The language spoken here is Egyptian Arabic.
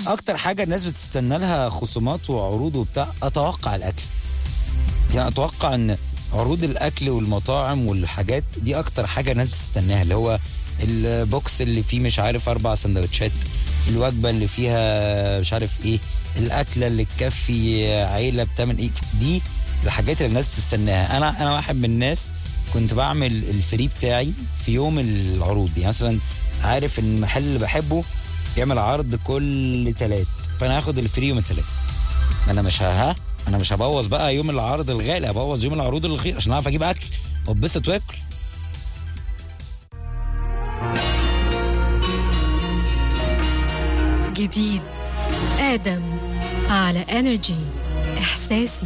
اكتر حاجه الناس بتستنى لها خصومات وعروض وبتاع اتوقع الاكل يعني اتوقع ان عروض الاكل والمطاعم والحاجات دي اكتر حاجه الناس بتستناها اللي هو البوكس اللي فيه مش عارف اربع سندوتشات الوجبه اللي فيها مش عارف ايه الاكله اللي تكفي عيله بتعمل ايه دي الحاجات اللي الناس بتستناها انا انا واحد من الناس كنت بعمل الفري بتاعي في يوم العروض يعني مثلا عارف ان المحل اللي بحبه يعمل عرض كل تلات فانا هاخد الفري يوم التلات انا مش ها انا مش هبوظ بقى يوم العرض الغالي هبوظ يوم العروض الرخيص عشان اعرف اجيب اكل واتبسط واكل جديد آدم على انرجي إحساسي